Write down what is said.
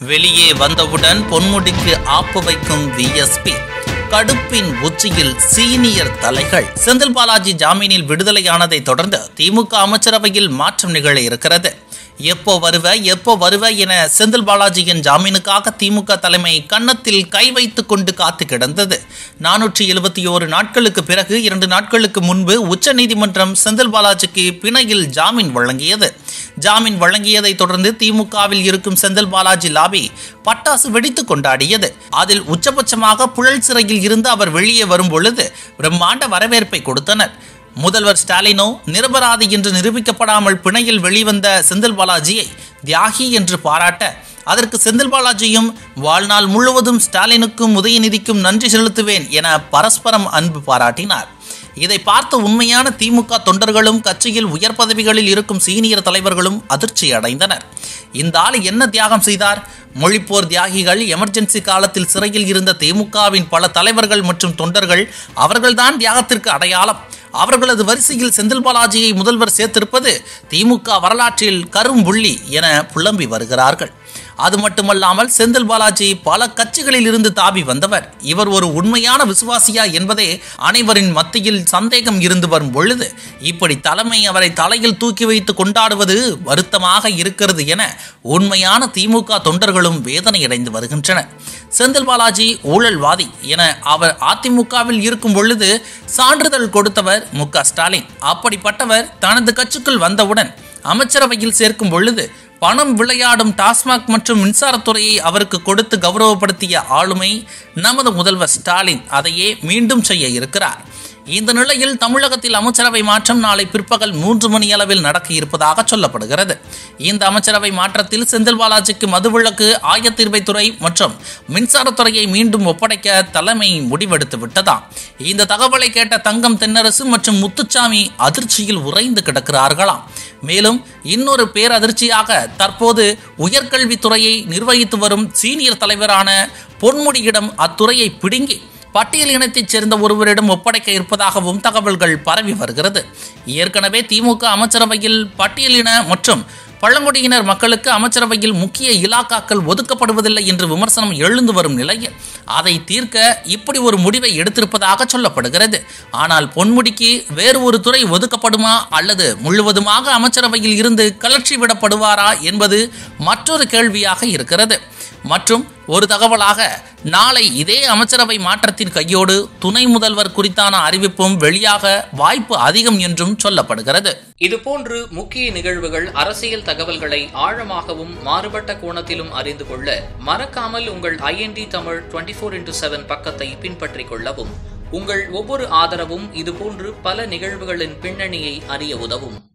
வெளியே வந்தவுடன் பொன்முடிக்கு ஆப்பு வைக்கும் விஎஸ்பி கடுப்பின் உச்சியில் சீனியர் தலைகள் செந்தில் பாலாஜி ஜாமீனில் விடுதலையானதை தொடர்ந்து திமுக அமைச்சரவையில் மாற்றம் நிகழ இருக்கிறது எப்போ வருவ எப்போ வருவ என செந்தில் பாலாஜியின் ஜாமீனுக்காக திமுக தலைமை கன்னத்தில் கை வைத்துக் கொண்டு காத்து கிடந்தது நானூற்றி எழுபத்தி ஓரு நாட்களுக்கு பிறகு இரண்டு நாட்களுக்கு முன்பு உச்சநீதிமன்றம் செந்தில் பாலாஜிக்கு பிணையில் ஜாமீன் வழங்கியது ஜாமீன் வழங்கியதை தொடர்ந்து திமுகவில் இருக்கும் செந்தில் பாலாஜி லாபி பட்டாசு வெடித்து கொண்டாடியது அதில் உச்சபட்சமாக புழல் சிறையில் இருந்து அவர் வெளியே வரும் பொழுது பிரம்மாண்ட வரவேற்பை கொடுத்தனர் முதல்வர் ஸ்டாலினோ நிரபராதி என்று நிரூபிக்கப்படாமல் பிணையில் வெளிவந்த செந்தில் பாலாஜியை தியாகி என்று பாராட்ட அதற்கு செந்தில் பாலாஜியும் வாழ்நாள் முழுவதும் ஸ்டாலினுக்கும் உதயநிதிக்கும் நன்றி செலுத்துவேன் என பரஸ்பரம் அன்பு பாராட்டினார் இதை பார்த்த உண்மையான திமுக தொண்டர்களும் கட்சியில் உயர் பதவிகளில் இருக்கும் சீனியர் தலைவர்களும் அதிர்ச்சி அடைந்தனர் இந்த ஆள் என்ன தியாகம் செய்தார் மொழிப்போர் தியாகிகள் எமர்ஜென்சி காலத்தில் சிறையில் இருந்த திமுகவின் பல தலைவர்கள் மற்றும் தொண்டர்கள் அவர்கள்தான் தியாகத்திற்கு அடையாளம் அவர்களது வரிசையில் செந்தில் பாலாஜியை முதல்வர் சேர்த்திருப்பது திமுக வரலாற்றில் கரும்புள்ளி என புலம்பி வருகிறார்கள் அது மட்டுமல்லாமல் செந்தில் பாலாஜி பல கட்சிகளில் இருந்து தாவி வந்தவர் இவர் ஒரு உண்மையான விசுவாசியா என்பதே அனைவரின் மத்தியில் சந்தேகம் இருந்து வரும் பொழுது இப்படி தலைமை அவரை தலையில் தூக்கி வைத்து கொண்டாடுவது வருத்தமாக இருக்கிறது என உண்மையான திமுக தொண்டர்களும் வேதனையடைந்து வருகின்றனர் செந்தில் பாலாஜி ஊழல்வாதி என அவர் அதிமுகவில் இருக்கும் பொழுது சான்றிதழ் கொடுத்தவர் மு க ஸ்டாலின் அப்படிப்பட்டவர் தனது கட்சிக்குள் வந்தவுடன் அமைச்சரவையில் சேர்க்கும் பொழுது பணம் விளையாடும் டாஸ்மாக் மற்றும் மின்சாரத்துறையை அவருக்கு கொடுத்து கௌரவப்படுத்திய ஆளுமை நமது முதல்வர் ஸ்டாலின் அதையே மீண்டும் செய்ய இருக்கிறார் இந்த நிலையில் தமிழகத்தில் அமைச்சரவை மாற்றம் நாளை பிற்பகல் மூன்று மணி அளவில் நடக்க இருப்பதாக சொல்லப்படுகிறது இந்த அமைச்சரவை மாற்றத்தில் செந்தில் பாலாஜிக்கு மதுவிலக்கு ஆயத்தீர்வைத்துறை மற்றும் மின்சாரத்துறையை மீண்டும் ஒப்படைக்க தலைமை முடிவெடுத்து விட்டதாம் இந்த தகவலை கேட்ட தங்கம் தென்னரசு மற்றும் முத்துச்சாமி அதிர்ச்சியில் உறைந்து கிடக்கிறார்களாம் மேலும் இன்னொரு பேரதிர்ச்சியாக தற்போது உயர்கல்வித்துறையை நிர்வகித்து வரும் சீனியர் தலைவரான பொன்முடியிடம் அத்துறையை பிடுங்கி பட்டியல் இனத்தைச் சேர்ந்த ஒருவரிடம் ஒப்படைக்க இருப்பதாகவும் தகவல்கள் பரவி வருகிறது ஏற்கனவே திமுக அமைச்சரவையில் பட்டியலின மற்றும் பழங்குடியினர் மக்களுக்கு அமைச்சரவையில் முக்கிய இலாக்காக்கள் ஒதுக்கப்படுவதில்லை என்று விமர்சனம் எழுந்து வரும் நிலையில் அதை தீர்க்க இப்படி ஒரு முடிவை எடுத்திருப்பதாக சொல்லப்படுகிறது ஆனால் பொன்முடிக்கு வேறு ஒரு துறை ஒதுக்கப்படுமா அல்லது முழுவதுமாக அமைச்சரவையில் இருந்து கலற்றி விடப்படுவாரா என்பது மற்றொரு கேள்வியாக இருக்கிறது மற்றும் ஒரு தகவலாக நாளை இதே அமைச்சரவை மாற்றத்தின் கையோடு துணை முதல்வர் குறித்தான அறிவிப்பும் வெளியாக வாய்ப்பு அதிகம் என்றும் சொல்லப்படுகிறது இதுபோன்று முக்கிய நிகழ்வுகள் அரசியல் தகவல்களை ஆழமாகவும் மாறுபட்ட கோணத்திலும் அறிந்து கொள்ள மறக்காமல் உங்கள் IND Tamil twenty four into seven பக்கத்தை பின்பற்றிக் கொள்ளவும் உங்கள் ஒவ்வொரு ஆதரவும் இதுபோன்று பல நிகழ்வுகளின் பின்னணியை அறிய உதவும்